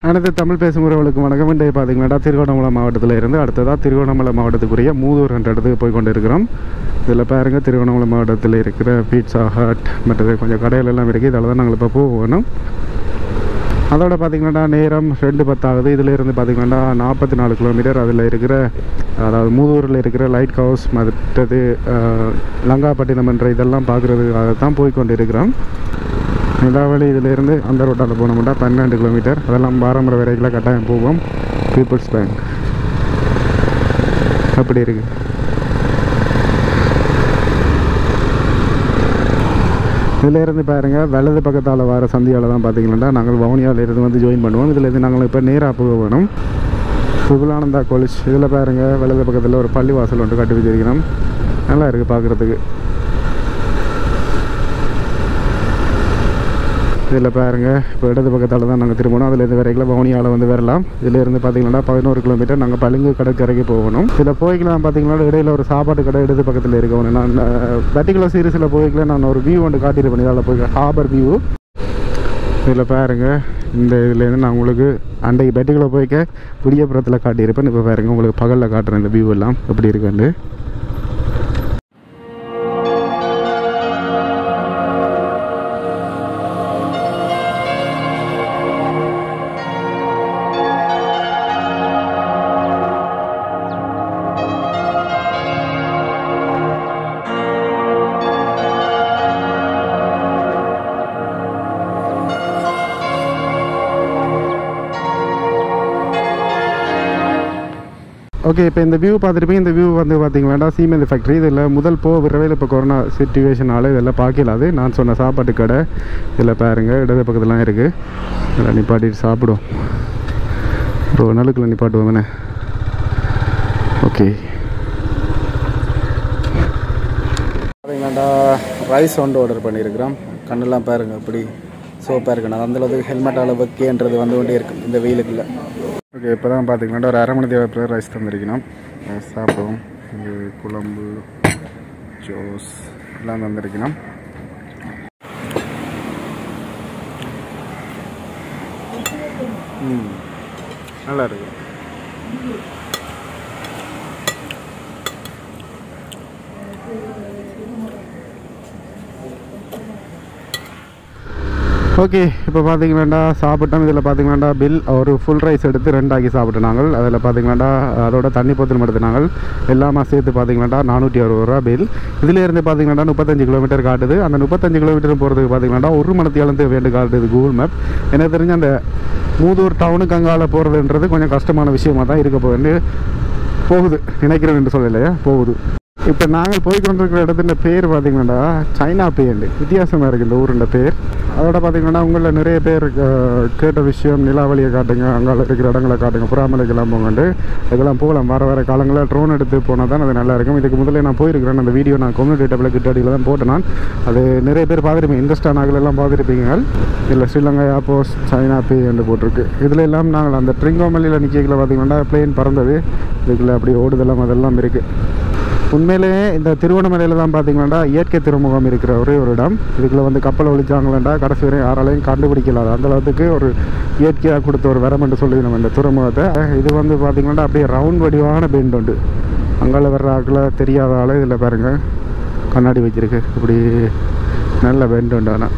அனைத்து தமிழ் பேசும் உறவுகளுக்கு வணக்கம் இன்றைய பார்த்தீங்கன்னா திருவண்ணாமலை மாவட்டத்தில் இருந்து அடுத்ததாக திருவண்ணாமலை மாவட்டத்துக்குரிய மூதூர் என்ற இடத்துக்கு போய் கொண்டு இருக்கிறோம் இதில் பாருங்க திருவண்ணாமலை மாவட்டத்தில் இருக்கிற பீட்சா ஹட் மற்றது கொஞ்சம் கடைகள் எல்லாம் இருக்குது இதில் தான் நாங்கள் இப்போ போகணும் அதோட பார்த்தீங்கன்னா நேரம் ரெண்டு பத்தாகுது இதில் இருந்து பார்த்தீங்கன்னா நாற்பத்தி நாலு கிலோமீட்டர் அதில் இருக்கிற அதாவது மூதூரில் இருக்கிற லைட் ஹவுஸ் மற்றது அஹ், லங்காப்பட்டினம் என்ற இதெல்லாம் பார்க்குறதுக்காக தான் போய் கொண்டு இருக்கிறோம் நிலாவளி இதிலிருந்து அந்த ரோட்டால் போனோம்னா பன்னெண்டு கிலோமீட்டர் அதெல்லாம் பாரம்பரிய வரைக்கும் கட்டாயம் போவோம் பீப்புள்ஸ் பேங்க் அப்படி இருக்கு இதில் இருந்து பாருங்க வலது பக்கத்தால் வர சந்தியால் தான் பார்த்தீங்கன்னா நாங்கள் வவுனியாவில் இருந்து வந்து ஜாயின் பண்ணுவோம் இதில் இருந்து நாங்கள் இப்போ நேராக போக வேணும் சுகுலானந்தா காலேஜ் இதில் பாருங்க வலது பக்கத்தில் ஒரு பள்ளிவாசல் ஒன்று கட்டி வச்சிருக்கிறோம் நல்லா இருக்குது பார்க்குறதுக்கு இதில் பாருங்க இப்போ இடது பக்கத்தால் தான் நாங்கள் திரும்பணும் அதில் இருந்து வரைக்கும் வவுனியாவில் வந்து வரலாம் இதில் இருந்து பார்த்தீங்கன்னா பதினோரு கிலோமீட்டர் நாங்கள் பளிங்கு கடற்கரைக்கு போகணும் இதில் போய்க்கலாம் பார்த்தீங்கன்னா இடையில ஒரு சாப்பாட்டு கடை இடது பக்கத்தில் இருக்கணும் நான் பர்டிகுலர் சீரீஸில் போய்க்கல நான் ஒரு வியூ ஒன்று காட்டியிருப்பேன் இதால் போய் ஹார்பர் வியூ இதில் பாருங்க இந்த இதுலேருந்து நான் உங்களுக்கு அன்றைக்கு பெட்டிக்குள்ளே போய்க்க விடியப்புறத்தில் காட்டியிருப்பேன் இப்போ பாருங்க உங்களுக்கு பகலில் காட்டுறேன் இந்த வியூ எல்லாம் எப்படி இருக்குன்னு ஓகே இப்போ இந்த வியூ பார்த்துருப்பீங்க இந்த வியூ வந்து பார்த்தீங்கன்னா சீமெந்து ஃபேக்ட்ரி இதில் முதல் போ விரைவில் இப்போ கொரோனா சுச்சுவேஷனால இதெல்லாம் பார்க்கலாது நான் சொன்ன சாப்பாட்டு கடை இதில் பாருங்க இடது பக்கத்துலாம் இருக்குது இதில் நிப்பாட்டிட்டு சாப்பிடுவோம் ஒரு நலுக்கில் நிப்பாட்டுவோம் தானே ஓகே பார்த்தீங்களாண்டா ரைஸ் ஒன்று ஆர்டர் பண்ணியிருக்கிறோம் கண்ணெல்லாம் பாருங்க அப்படி சோப்பாக இருக்கு நான் அந்தளவுக்கு ஹெல்மெட் அளவுக்குன்றது வந்து கொண்டே இருக்கு இந்த வெயிலுக்குள்ள ஓகே இப்போ தான் பார்த்தீங்கன்னா ஒரு அரை மணி தேவை ரைஸ் தந்திருக்கணும் அஹ் சாப்பிடுவோம் இது குழம்பு ஜோஸ் எல்லாம் தந்திருக்கணும் ம் நல்லா இருக்கு ஓகே இப்போ பார்த்தீங்களாண்டா சாப்பிட்டோம் இதில் பார்த்தீங்களாண்டா பில் ஒரு ஃபுல் ரைஸ் எடுத்து ரெண்டாக்கி சாப்பிட்டோம் நாங்கள் அதில் பார்த்தீங்களாண்டா அதோட தண்ணி போத்தல் எடுத்து நாங்கள் எல்லாமே சேர்த்து பார்த்தீங்களாண்டா நானூற்றி அறுபது ரூபா பில் இதில் இருந்து பார்த்தீங்களாண்டா முப்பத்தஞ்சு கிலோமீட்டர் காட்டுது அந்த முப்பத்தஞ்சு கிலோமீட்டர் போகிறதுக்கு பார்த்தீங்களாண்டா ஒரு மணி அளந்து வேண்டு காட்டுது கூகுள் மேப் எனக்கு தெரிஞ்ச அந்த மூதூர் டவுனுக்கு அங்கால போகிறதுன்றது கொஞ்சம் கஷ்டமான விஷயமா தான் இருக்க போகுது போகுது நினைக்கிறேன் என்று சொல்லலையா போகுது இப்போ நாங்கள் போய் கொண்டிருக்கிற இடத்துல பேர் பார்த்தீங்கன்னா சைனா பேண்டு வித்தியாசமாக இருக்குது இந்த ஊருண்ட பேர் அதோட பார்த்தீங்கன்னா உங்களில் நிறைய பேர் அஹ், கேட்ட விஷயம் நிலாவளியை காட்டுங்க அங்கே இருக்கிற இடங்களை காட்டுங்க புறாமலைக்கெல்லாம் போங்கண்டு இதெல்லாம் போகலாம் வர வர காலங்களில் ட்ரோன் எடுத்து போனால் தான் அது நல்லா இருக்கும் இதுக்கு முதல்ல நான் போயிருக்கிறேன் அந்த வீடியோ நான் கம்யூனிட்டி டேபிள் கிட்டடியில் தான் போட்டேன் நான் அது நிறைய பேர் பார்த்துருப்பீங்க இன்ட்ரெஸ்ட் ஆனாங்களெல்லாம் பார்த்துருப்பீங்க இல்லை ஸ்ரீலங்கா ஏர்போர்ஸ் சைனா பே என்று போட்டிருக்கு இதில் எல்லாம் நாங்கள் அந்த ட்ரிங்கோமல்லியில் நிற்கல பார்த்தீங்கன்னா பிளேன் பறந்தது இதுக்குள்ள அப்படி ஓடுதெல்லாம் அதெல்லாம் இருக்குது உண்மையிலேயே இந்த திருவண்ணாமலையில் தான் பார்த்தீங்கன்னா இயற்கை திருமுகம் இருக்கிற ஒரே ஒரு இடம் இதுக்குள்ள வந்து கப்பல் ஒழிச்சாங்களா கடைசி வரை யாராலையும் கண்டுபிடிக்கல அந்த அளவுக்கு ஒரு இயற்கையாக கொடுத்த ஒரு வரம் என்று சொல்லி நம்ம இந்த துறைமுகத்தை இது வந்து பார்த்தீங்கன்னா அப்படியே ரவுண்ட் வடிவான பெண்ட் உண்டு அங்கால வர்ற ஆக்களை தெரியாத ஆள் இதில் பாருங்க கண்ணாடி வச்சிருக்கு இப்படி நல்ல பெண்ட் உண்டு ஆனால்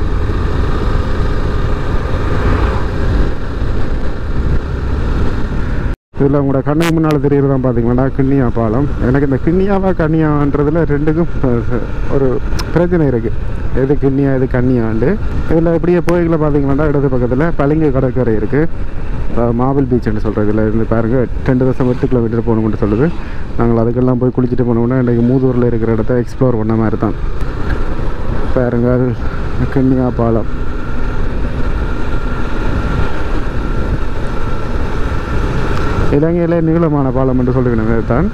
இதில் உங்களோட கண்ணுக்கு முன்னால் தெரியுறது தான் பார்த்தீங்கன்னா கிண்ணியா பாலம் எனக்கு இந்த கிண்ணியாவா கன்னியான்றதுல ரெண்டுக்கும் அஹ், ஒரு பிரச்சனை இருக்குது எது கிண்ணியா எது கன்னியாண்டு இதில் இப்படியே போய்களை பார்த்தீங்கன்னா இடது பக்கத்தில் பளிங்கு கடற்கரை இருக்குது மாவல் பீச்னு சொல்கிறது இதில் இருந்து பாருங்கள் ரெண்டு தசம் எட்டு கிலோமீட்டர் போகணும்னு சொல்லுது நாங்கள் அதுக்கெல்லாம் போய் குளிச்சுட்டு போனோம்னா இன்றைக்கி மூதூரில் இருக்கிற இடத்த எக்ஸ்ப்ளோர் பண்ண மாதிரி தான் பாருங்கள் கிண்ணியா பாலம் இலங்கையிலே நீளமான பாலம் என்று சொல்லுகிறேன் தான்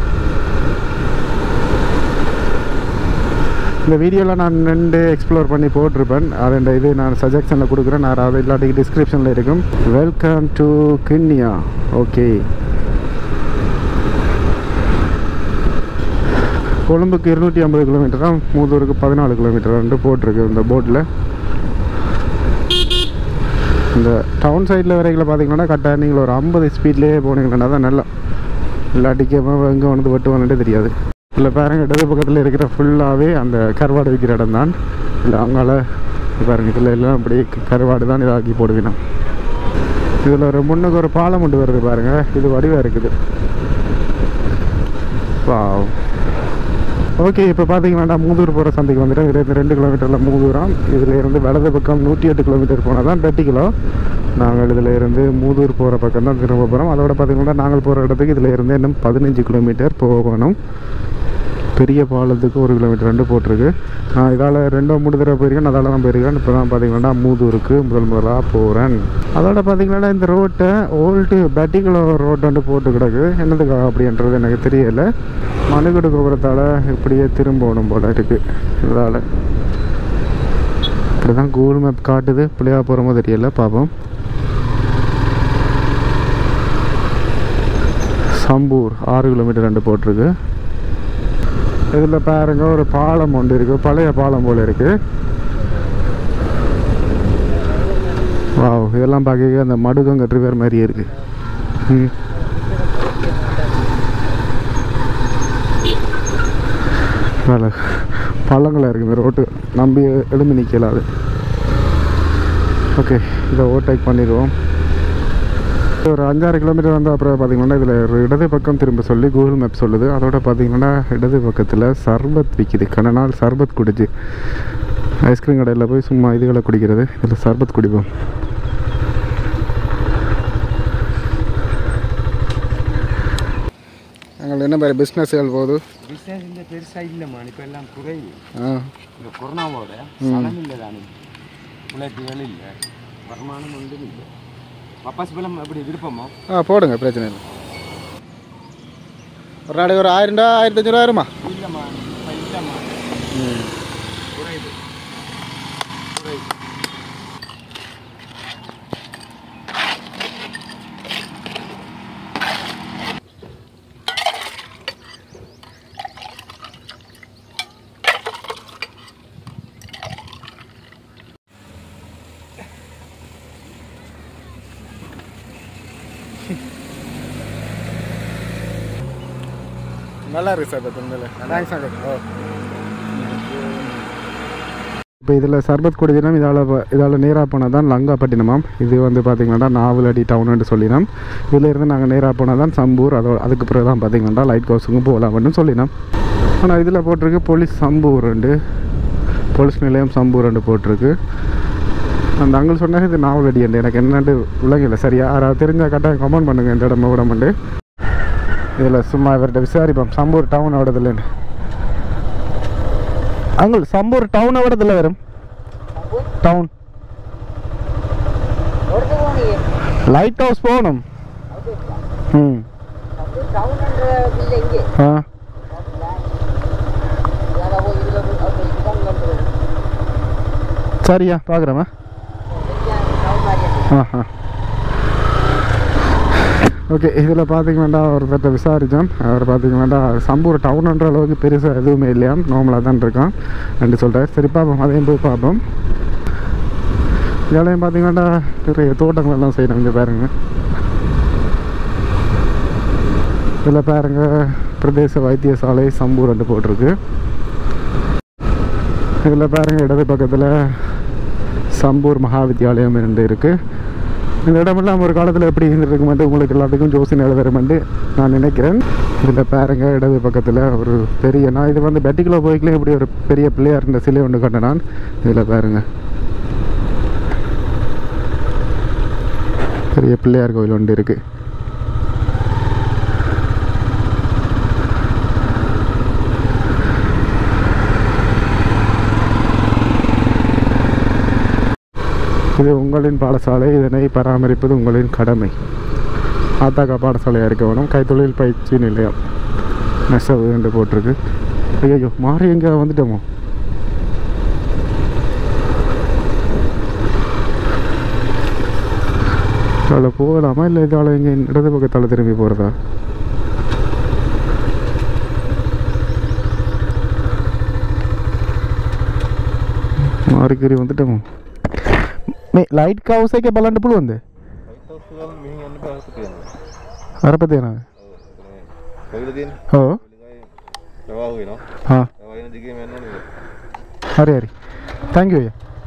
இந்த வீடியோவில் நான் ரெண்டு எக்ஸ்ப்ளோர் பண்ணி போட்டிருப்பேன் அதோட இது நான் சஜஷனில் கொடுக்குறேன் நான் அது இல்லாட்டி டிஸ்கிரிப்ஷனில் இருக்கும் வெல்கம் டு கிண்ணியா ஓகே கொழும்புக்கு இருநூற்றி ஐம்பது கிலோமீட்டரா மூதூருக்கு பதினாலு கிலோமீட்டர் போட்டிருக்கு இந்த போட்டில் இந்த டவுன் சைடில் வரைக்கும் பார்த்தீங்கன்னா கரெக்டாக நீங்கள் ஒரு ஐம்பது ஸ்பீட்லேயே போனீங்கன்னா தான் நல்லா இல்லாட்டிக்கு எங்கே வந்து வெட்டுவானுட்டே தெரியாது இல்லை பாருங்க இடது பக்கத்தில் இருக்கிற ஃபுல்லாகவே அந்த கருவாடு விற்கிற இடம் தான் இல்லை அவங்களால இது பாருங்க இதில் எல்லாம் அப்படியே கருவாடு தான் இதாக்கி போடுவினோம் இதில் ஒரு முன்னுக்கு ஒரு பாலம் கொண்டு வருது பாருங்க இது வடிவாக இருக்குது வாவ் ஓகே இப்போ பார்த்தீங்கன்னா மூதூர் போகிற சந்தைக்கு வந்துட்டு இதுலேருந்து ரெண்டு கிலோமீட்டரில் மூதூரம் இதில் இருந்து வலது பக்கம் நூற்றி எட்டு கிலோமீட்டர் போனால் தான் தேர்ட்டி கிலோ நாங்கள் இதில் இருந்து மூதூர் போகிற பக்கம் தான் திரும்ப போகிறோம் அதோட பார்த்தீங்கன்னா நாங்கள் போகிற இடத்துக்கு இதில் இருந்து இன்னும் பதினஞ்சு கிலோமீட்டர் போகணும் பெரிய பாலத்துக்கு ஒரு கிலோமீட்டர் ரெண்டு போட்டிருக்கு நான் இதால் ரெண்டோ மூணு தடவை போயிருக்கேன் அதால் தான் போயிருக்கேன் இப்போ தான் பார்த்தீங்கன்னா மூதூருக்கு முதல் முதலாக போகிறேன் அதோட பார்த்தீங்கன்னா இந்த ரோட்டை ஓல்டு பேட்டிக்குள்ள ரோட் வந்து போட்டு கிடக்கு என்னதுக்காக அப்படின்றது எனக்கு தெரியலை மனுக்கடு கோபுரத்தால் இப்படியே திரும்பணும் போல இருக்குது இதால் இப்படி தான் கூகுள் மேப் காட்டுது பிள்ளையா போகிறோமோ தெரியல பார்ப்போம் சம்பூர் ஆறு கிலோமீட்டர் ரெண்டு போட்டிருக்கு இதில் பாருங்க ஒரு பாலம் ஒன்று இருக்கு பழைய பாலம் போல இருக்கு வாவ் இதெல்லாம் பார்க்க அந்த மடுகங்க ரிவர் மாதிரியே இருக்கு ம் வேலை பள்ளங்களாக இருக்குது இந்த ரோட்டு நம்பி எழும்பி நிற்கலாது ஓகே இதை ஓவர்டேக் பண்ணிடுவோம் ஒரு அஞ்சாறு கிலோமீட்டர் வந்து அப்புறம் பார்த்தீங்கன்னா இதில் ஒரு இடது பக்கம் திரும்ப சொல்லி கூகுள் மேப் சொல்லுது அதோட பார்த்தீங்கன்னா இடது பக்கத்தில் சர்பத் விற்கிது கன நாள் சர்பத் குடிச்சு ஐஸ்கிரீம் கடையில் போய் சும்மா இதுகளை குடிக்கிறது இதில் சர்பத் குடிப்போம் எங்களுக்கு என்ன மாதிரி பிஸ்னஸ்கள் போகுது பிஸ்னஸ் இந்த பெருசாக இல்லைம்மா இப்போ எல்லாம் குறைவு ஆ இந்த கொரோனாவோட சனம் இல்லை தானே உழைப்புகள் இல்லை வருமானம் ஒன்றும் இல்லை பப்பாஸ் பழம் அப்படி விருப்பமோ ஆ போடுங்க பிரச்சனை இல்லை ஒரு நாளைக்கு ஒரு ஆயிரம் ரூபா ஆயிரத்தி அஞ்சூறு வருமா இல்லைம்மா இப்போ இல்லைம்மா குறைவு குறைவு நல்லா இருக்கு சார் உண்மையில தேங்க்ஸ் ஓ இப்போ இதில் சர்பத் குடிதினம் இதால் இதால் நேராக போனால் தான் லங்காப்பட்டினமாம் இது வந்து பார்த்திங்கன்னா நாவலடி டவுனுன்னு சொல்லினோம் இதில் இருந்து நாங்கள் நேராக போனால் தான் சம்பூர் அதோ அதுக்கு பிறகு தான் பார்த்திங்கன்னா லைட் ஹவுஸுக்கும் போகலாம்னு சொல்லினோம் ஆனால் இதில் போட்டிருக்கு போலீஸ் சம்பூர் ரெண்டு போலீஸ் நிலையம் சம்பூர் ரெண்டு போட்டிருக்கு அந்த அங்கிள் சொன்னாங்க இது நாவலடி என்று எனக்கு என்னட்டு விளங்கல சரியா யாராவது தெரிஞ்சால் கட்டாயம் கமெண்ட் பண்ணுங்கள் இந்த இடம் விடமாண்டு இதில் சும்மா இவர்கிட்ட விசாரிப்போம் சம்பூர் டவுன் ஓடதில்லைன்னு அங்குள் சம்பூர் டவுன் ஓடதில்ல வரும் டவுன் லைட் ஹவுஸ் போகணும் ம் ஆ சரியா பார்க்குறேம்மா ஆ ஆ ஓகே இதில் பார்த்தீங்கன்னா ஒருத்தர்கிட்ட விசாரித்தோம் அவர் பார்த்தீங்கன்னா சம்பூர் டவுன்ன்ற அளவுக்கு பெருசாக எதுவுமே இல்லையா நார்மலாக தான் இருக்கான் என்று சொல்கிறார் சரி பார்ப்போம் அதையும் போய் பார்ப்போம் இதெல்லாம் பார்த்தீங்கன்னா நிறைய தோட்டங்கள் எல்லாம் செய்யணும் இங்கே பாருங்க இதில் பாருங்க பிரதேச வைத்தியசாலை சம்பூர் ரெண்டு போட்டிருக்கு இதில் பாருங்க இடது பக்கத்தில் சம்பூர் மகாவித்யாலயம் ரெண்டு இருக்குது இந்த இடமெல்லாம் ஒரு காலத்தில் எப்படி இருந்திருக்குமென்று உங்களுக்கு எல்லாத்துக்கும் ஜோசின் எழுதுறமென்று நான் நினைக்கிறேன் இதில் பாருங்க இடது பக்கத்தில் ஒரு பெரிய நான் இது வந்து பெட்டிக்குள்ள போய்க்கல இப்படி ஒரு பெரிய பிள்ளையார் இருந்த சிலை ஒன்று கண்டேன் நான் இதில் பாருங்க பெரிய பிள்ளையார் கோயில் ஒன்று இருக்குது இது உங்களின் பாடசாலை இதனை பராமரிப்பது உங்களின் கடமை ஆத்தாக்கா பாடசாலையாக இருக்க வேணும் கைத்தொழில் பயிற்சி நிலையம் நெசவு என்று போட்டிருக்கு ஐயோ மாறி எங்கே வந்துட்டோமோ இதில் போகலாமா இல்லை இதால் எங்கே இடது பக்கத்தால் திரும்பி போகிறதா மாறிக்கறி வந்துட்டோமோ මේ ලයිට් කවුස එක බලන්න පුළුවන්ද මිහි යන්න බෑ තියෙනවා අරප තියෙනද කොවිල තියෙන ඕ ප්‍රවාහ වෙනවා හා ප්‍රවාහ වෙන දිගේම යන්න ඕනේ හරි හරි තැංකය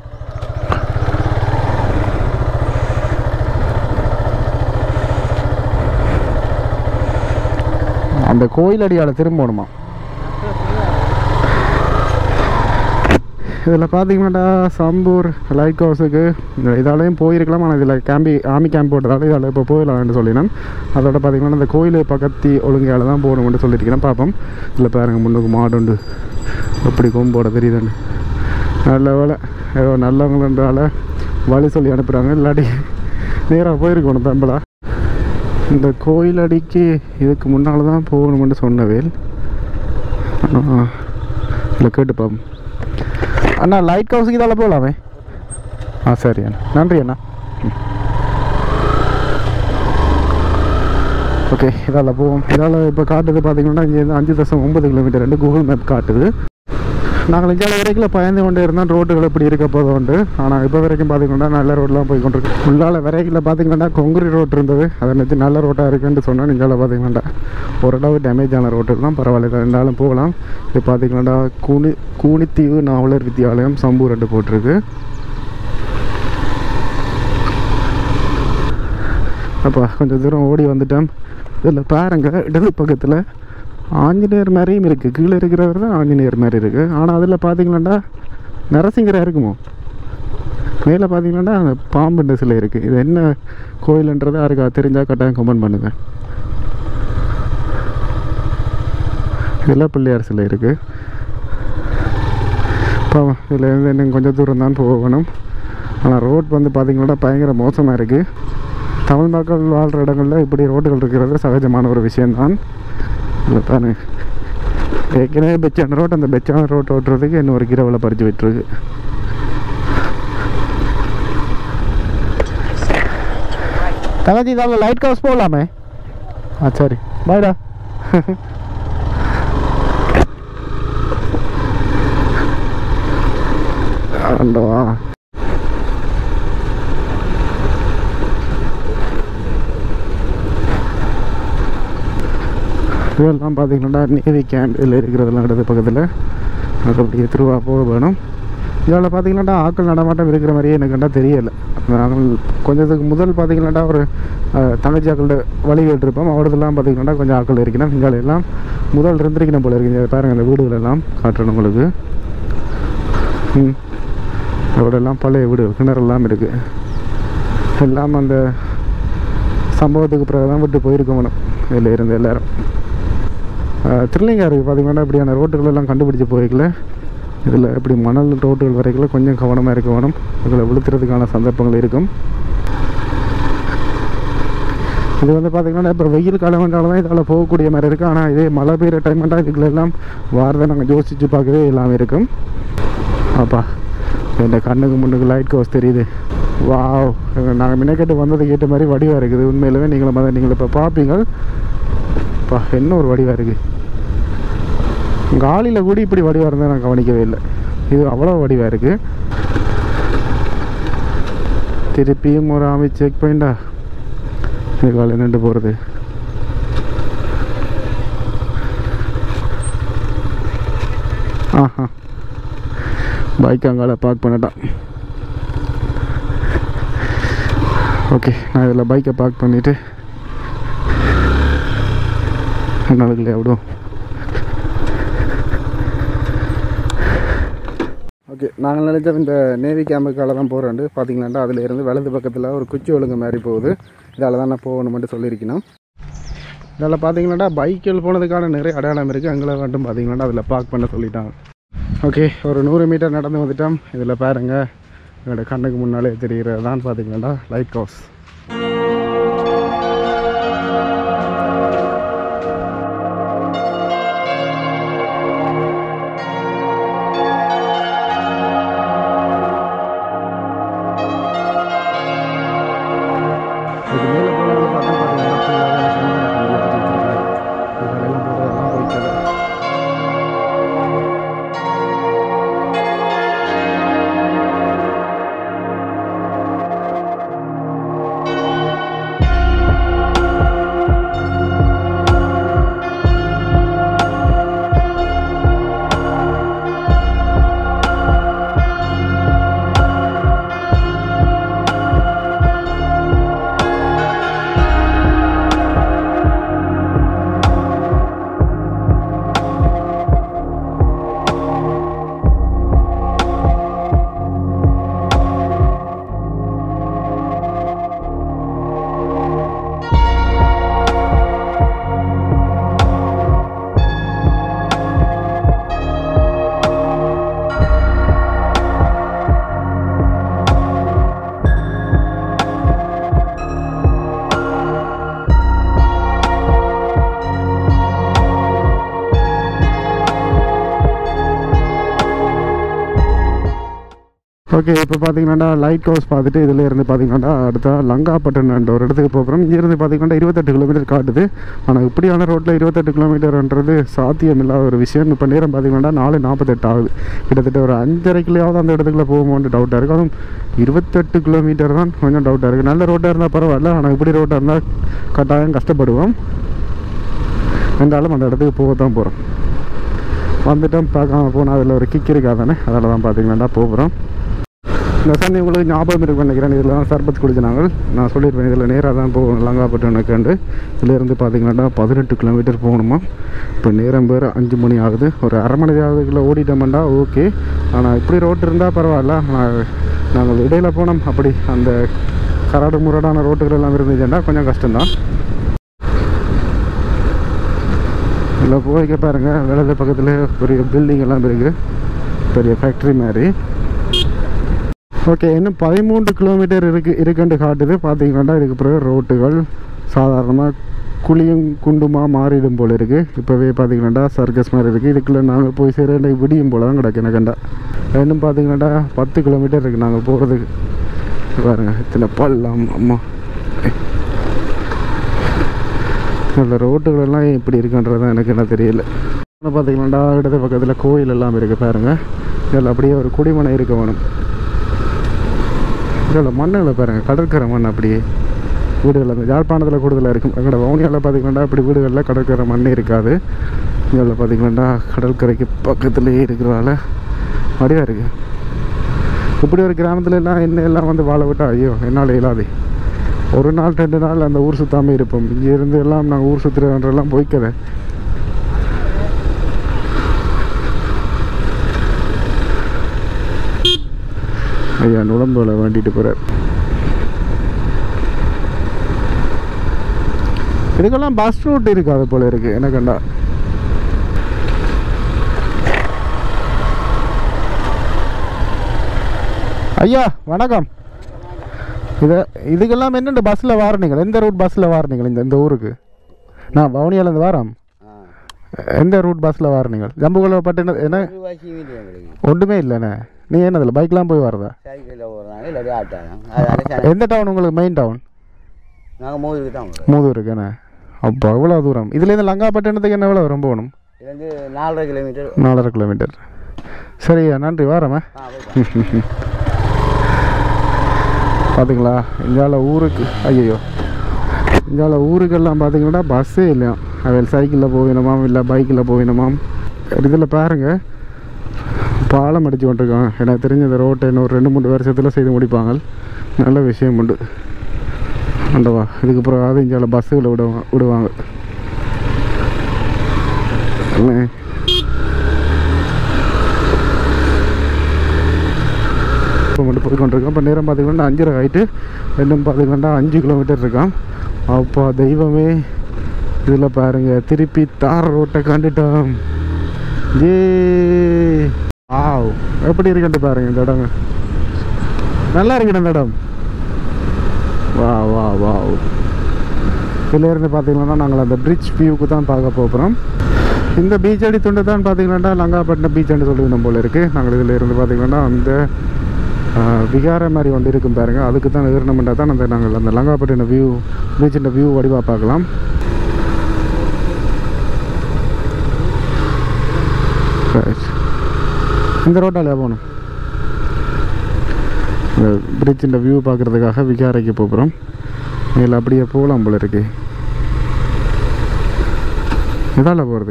அந்த கோயில் அடியால் திரும்பணுமா இதில் பார்த்தீங்கன்னா சம்பூர் லைட் ஹவுஸுக்கு இதாலையும் போயிருக்கலாம் ஆனால் இதில் கேம்பி ஆர்மி கேம்ப் போட்டதால இதால் இப்போ போயிடலாம்னு சொல்லினேன் அதோட பார்த்தீங்கன்னா இந்த கோயில் பக்கத்தி ஒழுங்கையால் தான் போகணும்னு சொல்லியிருக்கிறேன் பார்ப்போம் இதில் பாருங்க முன்னுக்கு மாடு உண்டு எப்படி கொம்போட தெரியுதுன்னு நல்ல வேலை ஏதோ நல்லவங்களால வழி சொல்லி அனுப்புகிறாங்க இல்லாட்டி நேராக போயிருக்கணும் பெம்பலா இந்த கோயில் அடிக்கு இதுக்கு முன்னால் தான் போகணும்னு சொன்னவேல் இல்லை கேட்டு பாப்போம் அண்ணா லைட் ஹவுஸுக்கு இதால் போகலாமே ஆ சரி அண்ணா நன்றி அண்ணா ஓகே இதால் போவோம் இதால் இப்போ காட்டுது பார்த்தீங்கன்னா இங்கேருந்து அஞ்சு தசம் ஒன்பது கிலோமீட்டர் ரெண்டு கூகுள் மேப் காட்டுது நாங்கள் இஞ்சால வரைக்கும் பயந்து கொண்டு இருந்தோம் ரோட்டுகள் இப்படி இருக்க போதும் உண்டு ஆனால் இப்போ வரைக்கும் பார்த்தீங்கன்னா நல்ல ரோட்லாம் போய் கொண்டிருக்கு உள்ளால வரைக்கும் பார்த்தீங்கன்னா கொங்குரி ரோட் இருந்தது அதை நிறுத்தி நல்ல ரோட்டாக இருக்குன்னு சொன்னால் இஞ்சால பார்த்தீங்கன்னா ஓரளவு டேமேஜ் ஆன ரோட்டு தான் பரவாயில்ல ரெண்டாலும் போகலாம் இது பார்த்தீங்கன்னா கூனி கூனித்தீவு நாவலர் வித்தியாலயம் சம்பூர் ரெண்டு போட்டிருக்கு அப்பா கொஞ்சம் தூரம் ஓடி வந்துட்டேன் இதில் பாருங்க இடது பக்கத்தில் ஆஞ்சநேயர் மாதிரியும் இருக்குது கீழே இருக்கிறவர் தான் ஆஞ்சநேயர் மாதிரி இருக்குது ஆனால் அதில் பார்த்தீங்கன்னா நரசிங்கராக இருக்குமோ மேலே பார்த்தீங்கன்னா அந்த பாம்புன்ற சிலை இருக்குது இது என்ன கோயிலுன்றது யாருக்கா தெரிஞ்சால் கட்டாயம் கமெண்ட் பண்ணுங்கள் இதில் பிள்ளையார் சிலை இருக்குது இப்போ இதில் இருந்து இன்னும் கொஞ்சம் தூரம் தான் போகணும் ஆனால் ரோட் வந்து பார்த்திங்கன்னா பயங்கர மோசமாக இருக்குது தமிழ் மக்கள் வாழ்கிற இடங்களில் இப்படி ரோடுகள் இருக்கிறது சகஜமான ஒரு விஷயம்தான் இல்லை பாருங்க ஏற்கனவே பெச்சான ரோட் அந்த பெச்சான ரோட் ஓட்டுறதுக்கு இன்னும் ஒரு கிரவலை பறித்து விட்டுருக்கு தங்கச்சி இதால் லைட் ஹவுஸ் போகலாமே ஆ சரி பாய்டா ஆண்டவா இதெல்லாம் பார்த்தீங்கன்னா நேவி கேம்ப் இதில் இருக்கிறதெல்லாம் இடது பக்கத்தில் அது அப்படியே திருவா போக வேணும் இதில் பார்த்தீங்கன்னா ஆட்கள் நடமாட்டம் இருக்கிற மாதிரியே எனக்கு கண்டா தெரியலை நாங்கள் கொஞ்சத்துக்கு முதல் பார்த்தீங்கன்னா ஒரு அஹ், தங்கச்சி ஆக்களோட வழி கேட்டிருப்போம் அவடதெல்லாம் பார்த்தீங்கன்னா கொஞ்சம் ஆட்கள் இருக்கணும் இங்கே எல்லாம் முதல் இருந்திருக்கணும் போல இருக்கு இங்க பாருங்க அந்த வீடுகள் எல்லாம் காட்டுறேன் உங்களுக்கு ம் அதோட எல்லாம் பழைய வீடுகள் கிணறெல்லாம் இருக்குது எல்லாம் அந்த சம்பவத்துக்கு பிறகு தான் விட்டு போயிருக்கணும் இதில் இருந்து எல்லாரும் திருநங்காருக்கு பார்த்தீங்கன்னா இப்படியான ரோட்டுகள் எல்லாம் கண்டுபிடிச்சி போய்க்கல இதில் இப்படி மணல் ரோட்டுகள் வரைக்கும் கொஞ்சம் கவனமாக இருக்க வேணும் இதில் விழுத்துறதுக்கான சந்தர்ப்பங்கள் இருக்கும் இது வந்து பார்த்தீங்கன்னா இப்போ வெயில் காலம்னால தான் இதால் போகக்கூடிய மாதிரி இருக்குது ஆனால் இதே மழை பெய்கிற டைம்னா இதுக்குள்ள எல்லாம் வாரதை நாங்கள் யோசித்து பார்க்கவே எல்லாமே இருக்கும் அப்பா இந்த கண்ணுக்கு முன்னுக்கு லைட் கோஸ் தெரியுது வாவ் நாங்கள் முன்னக்கேட்டு வந்ததுக்கு ஏற்ற மாதிரி வடிவாக இருக்குது உண்மையிலுமே நீங்களும் அதை நீங்கள் இப்போ பார்ப்பீங்க அப்பா என்ன ஒரு வடிவாக இருக்குது காலியில் கூட இப்படி வடிவாக இருந்தால் நான் கவனிக்கவே இல்லை இது அவ்வளோ வடிவாக இருக்குது திருப்பியும் ஒரு ஆமி செக் பாயிண்டா இது காலையில் நின்று போகிறது ஆஹா பைக் அங்கால பார்க் பண்ணிட்டான் ஓகே நான் இதில் பைக்கை பார்க் பண்ணிவிட்டு நாளுக்குள்ளே விடுவோம் ஓகே நாங்கள் நினைச்ச இந்த நேவி கேம்புக்கால தான் போகிறோண்டு பார்த்தீங்களாண்டா அதில் இருந்து வலது பக்கத்தில் ஒரு குச்சி ஒழுங்கு மாதிரி போகுது இதால் தான் நான் போகணுமென்று சொல்லியிருக்கணும் இதில் பார்த்தீங்களாண்டா பைக்கில் போனதுக்கான நிறைய அடையாளம் இருக்குது அங்கே மட்டும் பார்த்தீங்களாண்டா அதில் பார்க் பண்ண சொல்லிட்டாங்க ஓகே ஒரு நூறு மீட்டர் நடந்து வந்துட்டோம் இதில் பாருங்கள் எங்களோட கண்ணுக்கு முன்னாலே தெரிகிறது தான் பார்த்தீங்களாண்டா லைட் ஹவுஸ் இது மேலே போனது பார்த்தா பார்த்தீங்கன்னா ஃபுல்லாக செம்மண் கம்பி அடிச்சு வச்சிருக்காங்க இது கடையில் போகிறதெல்லாம் போய்க்கல ஓகே இப்போ பார்த்தீங்கன்னா லைட் ஹவுஸ் பார்த்துட்டு இதில் இருந்து பார்த்தீங்கன்னா அடுத்த லங்காப்பட்டினன்ற ஒரு இடத்துக்கு போகிறோம் இங்கேருந்து பார்த்தீங்கன்னா இருபத்தெட்டு கிலோமீட்டர் காட்டுது ஆனால் இப்படியான ரோட்டில் இருபத்தெட்டு கிலோமீட்டர்ன்றது சாத்தியமில்லாத ஒரு விஷயம் இப்போ நேரம் பார்த்தீங்கன்னா நாலு நாற்பத்தெட்டு ஆகுது கிட்டத்தட்ட ஒரு அஞ்சரைக்குள்ளேயாவது அந்த இடத்துக்குள்ள போகுமோன்னு டவுட்டாக இருக்குது அதுவும் இருபத்தெட்டு கிலோமீட்டர் தான் கொஞ்சம் டவுட்டாக இருக்குது நல்ல ரோட்டாக இருந்தால் பரவாயில்ல ஆனால் இப்படி ரோட்டாக இருந்தால் கட்டாயம் கஷ்டப்படுவோம் இருந்தாலும் அந்த இடத்துக்கு போக தான் போகிறோம் வந்துட்டோம் பார்க்காம போனால் அதில் ஒரு கிக் இருக்காதானே அதில் தான் பார்த்தீங்கன்னா போகிறோம் இந்த சந்தை உங்களுக்கு ஞாபகம் இருக்கு நினைக்கிறேன் இதில் தான் சர்பத் குடிச்சினாங்க நான் சொல்லியிருப்பேன் இதில் நேராக தான் போகணும் லங்காப்பட்டினக்காண்டு இதிலேருந்து பார்த்தீங்கன்னா பதினெட்டு கிலோமீட்டர் போகணுமா இப்போ நேரம் பேர் அஞ்சு மணி ஆகுது ஒரு அரை மணி ஆகுதுக்குள்ளே ஓடிட்டோம்டா ஓகே ஆனால் இப்படி ரோட்டு இருந்தால் பரவாயில்ல ஆனால் நாங்கள் இடையில போனோம் அப்படி அந்த கரடு முரடான ரோட்டுகள் எல்லாம் இருந்துச்சுன்னா கொஞ்சம் கஷ்டம்தான் இதில் போய்க்க பாருங்க வலது பக்கத்தில் பெரிய பில்டிங் எல்லாம் இருக்குது பெரிய ஃபேக்ட்ரி மாதிரி ஓகே இன்னும் பதிமூன்று கிலோமீட்டர் இருக்கு இருக்குன்னு காட்டுது பார்த்தீங்கன்னா இதுக்கு பிறகு ரோட்டுகள் சாதாரணமாக குழியும் குண்டுமா மாறிடும் போல இருக்குது இப்போவே பார்த்தீங்கன்னா சர்க்கஸ் மாதிரி இருக்குது இதுக்குள்ளே நாங்கள் போய் சேர எனக்கு விடியும் போல தான் கிடக்கு எனக்கண்டா இன்னும் பார்த்தீங்கன்னா பத்து கிலோமீட்டர் இருக்குது நாங்கள் போகிறதுக்கு பாருங்க இத்தனை பள்ளம் அம்மா இந்த ரோட்டுகள் எல்லாம் இப்படி இருக்குன்றது தான் எனக்கு என்ன தெரியல அப்புறம் பார்த்தீங்கன்னா இடது பக்கத்தில் கோயில் எல்லாம் இருக்குது பாருங்க இதில் அப்படியே ஒரு குடிமனை இருக்க வேணும் இதில் மண்ணுகளை பாருங்க கடற்கரை மண் அப்படியே வீடுகள் அந்த யாழ்ப்பாணத்தில் கூடுதலாக இருக்கும் எங்களோட வவுனியாவில் பார்த்தீங்கன்னா இப்படி வீடுகளில் கடற்கரை மண் இருக்காது இதில் பார்த்தீங்கன்னா கடற்கரைக்கு பக்கத்துலேயே இருக்கிறதால அப்படியாக இருக்குது இப்படி ஒரு கிராமத்துல எல்லாம் என்ன எல்லாம் வந்து வாழ விட்டா ஐயோ என்னால் இயலாது ஒரு நாள் ரெண்டு நாள் அந்த ஊர் சுத்தாமல் இருப்போம் இங்கே இருந்து எல்லாம் நாங்கள் ஊர் சுற்றுறன்றெல்லாம் போய்க்கதை ஐயா நுழம்புல வேண்டிட்டு போகிறார் இதுக்கெல்லாம் பஸ் ரூட் இருக்காது போல இருக்கு எனக்கண்டா ஐயா வணக்கம் இது இதுக்கெல்லாம் என்னென்ன பஸ்ஸில் வாரீங்க எந்த ரூட் பஸ்ஸில் வாரீங்க இந்த இந்த ஊருக்கு நான் வவுனியாலேருந்து வாரம் எந்த ரூட் பஸ்ஸில் வாரீங்க ஜம்புகுல பட்டு என்ன என்ன ரூபாய்க்கு வீடு எங்களுக்கு ஒன்றுமே இல்லைண்ணே நீ என்னதில்ல பைக்லாம் போய் வரதா சைக்கிளில் போகிறாங்க இல்லாட்டி ஆட்டாங்க அது அரசாங்கம் எந்த டவுன் உங்களுக்கு மெயின் டவுன் நாங்கள் மூதுக்கு தான் வரோம் மூதூருக்குண்ணே அப்போ அவ்வளோ தூரம் இதுலேருந்து லங்காப்பட்டினத்துக்கு என்ன எவ்வளோ வரும் போகணும் இது வந்து நாலரை கிலோமீட்டர் நாலரை கிலோமீட்டர் சரியா நன்றி வரேம்மா ஆ போய் பார்த்தீங்களா இந்தியாவில் ஊருக்கு ஐயோ இந்தியாவில் ஊருக்கெல்லாம் பார்த்தீங்கன்னா பஸ்ஸே இல்லையா அவள் சைக்கிளில் போகணுமாம் இல்லை பைக்கில் போகணுமாம் இதில் பாருங்க பாலம் அடித்து கொண்டிருக்கான் எனக்கு தெரிஞ்ச இந்த ரோட்டை இன்னும் ஒரு ரெண்டு மூணு வருஷத்தில் செய்து முடிப்பாங்க நல்ல விஷயம் உண்டு ஆண்டவா இதுக்கு பிறகு இந்தியாவில் பஸ்ஸுகளை விடுவாங்க விடுவாங்க என்ன இப்போ மட்டும் போய் கொண்டிருக்கோம் இப்போ நேரம் பார்த்தீங்கன்னா அஞ்சரை ஆகிட்டு இன்னும் பார்த்தீங்கன்னா அஞ்சு கிலோமீட்டர் இருக்கான் அப்பா தெய்வமே இதில் பாருங்க திருப்பி தார் ரோட்டை கண்டுட்டோம் ஏ ஆவ் எப்படி இருக்குன்னு பாருங்க இந்த இடம் நல்லா இருக்கு இந்த இடம் வா வா வா இதிலேருந்து பார்த்தீங்கன்னா நாங்கள் அந்த பிரிட்ஜ் வியூக்கு தான் பார்க்க போகிறோம் இந்த பீச் அடி துண்டு தான் பார்த்தீங்கன்னா லங்காப்பட்டினம் பீச் சொல்லிடணும் போல இருக்குது நாங்கள் இதில் இருந்து பார்த்தீங்கன்னா அந்த ஆஹ், விகாரம் மாதிரி ஒன்று இருக்கும் பாருங்க அதுக்கு தான் ஏறணுமெண்டா தான் அந்த நாங்கள் அந்த லங்காப்பட்டினம் வியூ பீச்சின் வியூ வடிவாக பார்க்கலாம் Right. இந்த ரோட்டால் போகணும் இந்த பிரிட்ஜின் வியூ பார்க்குறதுக்காக விகாரைக்கு போகிறோம் இதில் அப்படியே போகலாம் போல இருக்கு இதால் போகிறது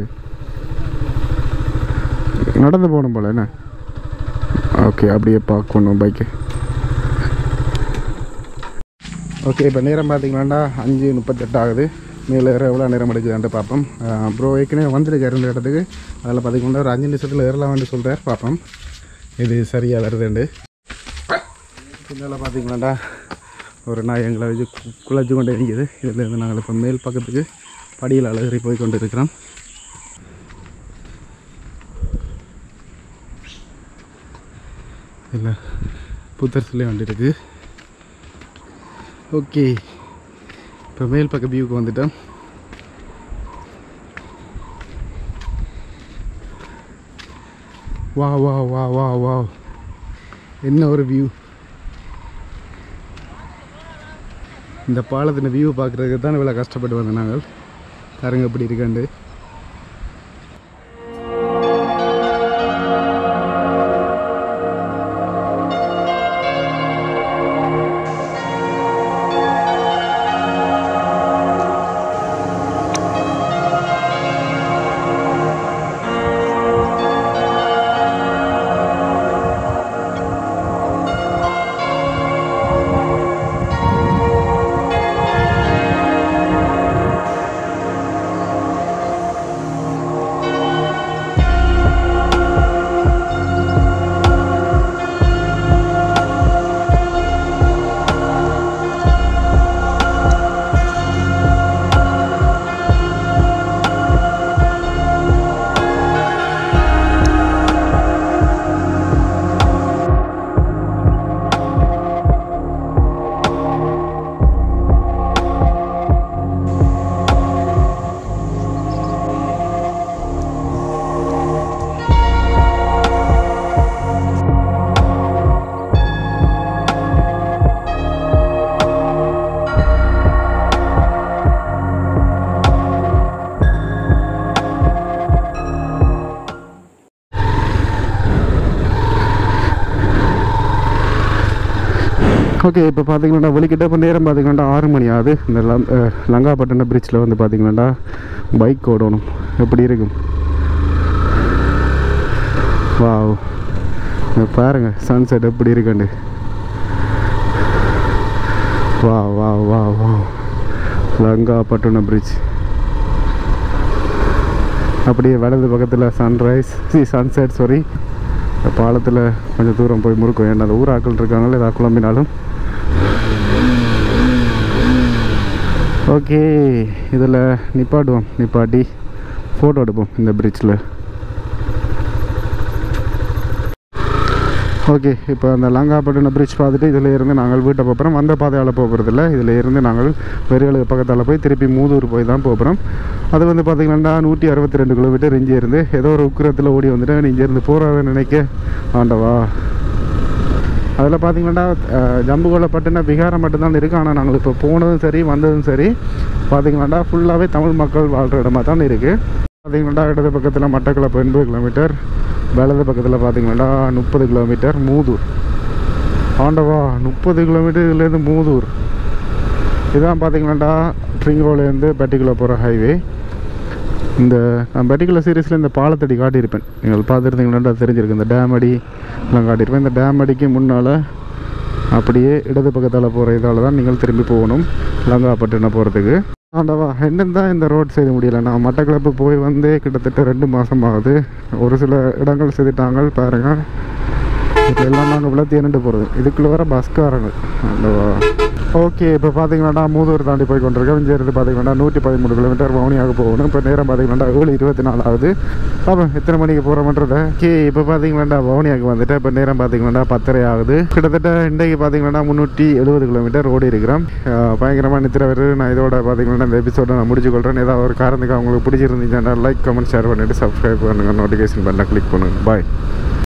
நடந்து போகணும் போல என்ன ஓகே அப்படியே பார்க்கணும் பைக்கு ஓகே இப்போ நேரம் பார்த்தீங்கன்னா அஞ்சு முப்பத்தெட்டு ஆகுது மேலே ஏற எவ்வளோ நேரம் எடுக்குதுன்ட்டு பார்ப்போம் ப்ரோ ஏற்கனவே வந்துருக்காரு இந்த இடத்துக்கு அதில் பார்த்தீங்கன்னா ஒரு அஞ்சு நிமிஷத்தில் ஏறலாம்னு சொல்கிறார் பார்ப்போம் இது சரியாக வருதுண்டு பின்னால் பார்த்தீங்களாண்டா ஒரு நாய் எங்களை வச்சு கு- குலைச்சு கொண்டே இருக்குது இதுலேருந்து நாங்கள் இப்போ மேல் பக்கத்துக்கு படியில் அழகறி போய் கொண்டு இருக்கிறோம் இல்லை புத்தர் சிலை வண்டி இருக்கு ஓகே இப்போ மேல் பக்க வியூக்கு வந்துட்டோம் வா வா வா வா வா என்ன ஒரு வியூ இந்த பாலத்தின் வியூ பார்க்குறதுக்கு தான் இவ்வளோ கஷ்டப்பட்டு வந்தோம் நாங்கள் பாருங்க எப்படி இருக்காண்டு ஓகே இப்போ பார்த்தீங்கன்னா வெளிக்கிட்ட இப்போ நேரம் பார்த்தீங்கன்னா ஆறு மணி ஆகுது இந்த லம்- அஹ், லங்காப்பட்டினம் பிரிட்ஜில் வந்து பார்த்தீங்கன்னா பைக் ஓடணும் எப்படி இருக்கும் வாவ் இங்க பாருங்க சன்செட் எப்படி இருக்குண்டு வா வா வா வா லங்காப்பட்டினம் பிரிட்ஜ் அப்படியே வலது பக்கத்தில் சன்ரைஸ் சி சன்செட் சாரி பாலத்தில் கொஞ்சம் தூரம் போய் முறுக்கும் ஏன்னா அந்த ஊராக்கள் இருக்காங்களே ஏதாவது குழம்பினாலும் ஓகே இதில் நிப்பாட்டுவோம் நிப்பாட்டி ஃபோட்டோ எடுப்போம் இந்த பிரிட்ஜில் ஓகே இப்போ அந்த லங்காப்பட்டினம் பிரிட்ஜ் பார்த்துட்டு இதில் இருந்து நாங்கள் வீட்டை போகிறோம் வந்த பாதையால் போகிறதில்ல இதில் இருந்து நாங்கள் வெறியாளுக்கு பக்கத்தால் போய் திருப்பி மூதூர் போய் தான் போகிறோம் அது வந்து பார்த்திங்கன்னா நூற்றி அறுபத்தி ரெண்டு கிலோமீட்டர் இங்கே இருந்து ஏதோ ஒரு உக்கிரத்தில் ஓடி வந்துட்டு இங்கேருந்து போகிறத நினைக்க ஆண்டவா அதில் பார்த்தீங்கன்னா ஜம்புகோலப்பட்டின விகாரம் மட்டும்தான் இருக்குது ஆனால் நாங்கள் இப்போ போனதும் சரி வந்ததும் சரி பார்த்தீங்கன்னா ஃபுல்லாகவே தமிழ் மக்கள் வாழ்கிற இடமா தான் இருக்குது பார்த்தீங்கன்னா இடது பக்கத்தில் மட்டக்களப்பு எண்பது கிலோமீட்டர் வலது பக்கத்தில் பார்த்தீங்கன்னா முப்பது கிலோமீட்டர் மூதூர் ஆண்டவா முப்பது கிலோமீட்டர் இதுலேருந்து மூதூர் இதான் பார்த்தீங்கன்னா ட்ரிங்கோலேருந்து பெட்டிக்குள்ளே போகிற ஹைவே இந்த நான் பெட்டிகுலர் சீரீஸில் இந்த பாலத்தடி காட்டியிருப்பேன் நீங்கள் பார்த்துருந்தீங்கன்னா தெரிஞ்சிருக்கு இந்த டேம் அடி எல்லாம் காட்டியிருப்பேன் இந்த டேம் அடிக்கு முன்னால் அப்படியே இடது பக்கத்தால் போகிற இதால் தான் நீங்கள் திரும்பி போகணும் லங்காப்பட்டினம் போகிறதுக்கு ஆண்டவா என்னன்னு தான் இந்த ரோட் செய்ய முடியல நான் மட்டக்களப்பு போய் வந்தே கிட்டத்தட்ட ரெண்டு மாதம் ஆகுது ஒரு சில இடங்கள் செய்துட்டாங்க பாருங்கள் இப்போ எல்லாம் நாங்கள் விளத்தி என்னட்டு போகிறது இதுக்குள்ளே வர பஸ்காரங்க ஆண்டவா ஓகே இப்போ பார்த்தீங்கன்னா மூதூர் தாண்டி போய் கொண்டிருக்கோம் இங்கே இருந்து பார்த்தீங்கன்னா நூற்றி பதிமூணு கிலோமீட்டர் வவுனியாக போகணும் இப்போ நேரம் பார்த்தீங்கன்னா ஏழு இருபத்தி நாலு ஆகுது பார்ப்போம் எத்தனை மணிக்கு போகிறோம்ன்றத ஓகே இப்போ பார்த்தீங்கன்னா வவுனியாவுக்கு வந்துட்டு இப்போ நேரம் பார்த்தீங்கன்னா பத்தரை ஆகுது கிட்டத்தட்ட இன்றைக்கு பார்த்தீங்கன்னா முந்நூற்றி எழுபது கிலோமீட்டர் ஓடி இருக்கிறோம் அஹ் பயங்கரமாக நித்திர வருது நான் இதோட பார்த்தீங்கன்னா இந்த எபிசோட நான் முடிச்சு கொள்கிறேன் ஏதாவது ஒரு காரணத்துக்கு அவங்களுக்கு பிடிச்சிருந்துச்சுன்னா லைக் கமெண்ட் ஷேர் பண்ணிவிட்டு சப்ஸ்கிரைப் பண்ணுங்கள் நோட்டிஃபிகேஷன் பண்ண கிளிக் பண்ணுங்கள் பாய்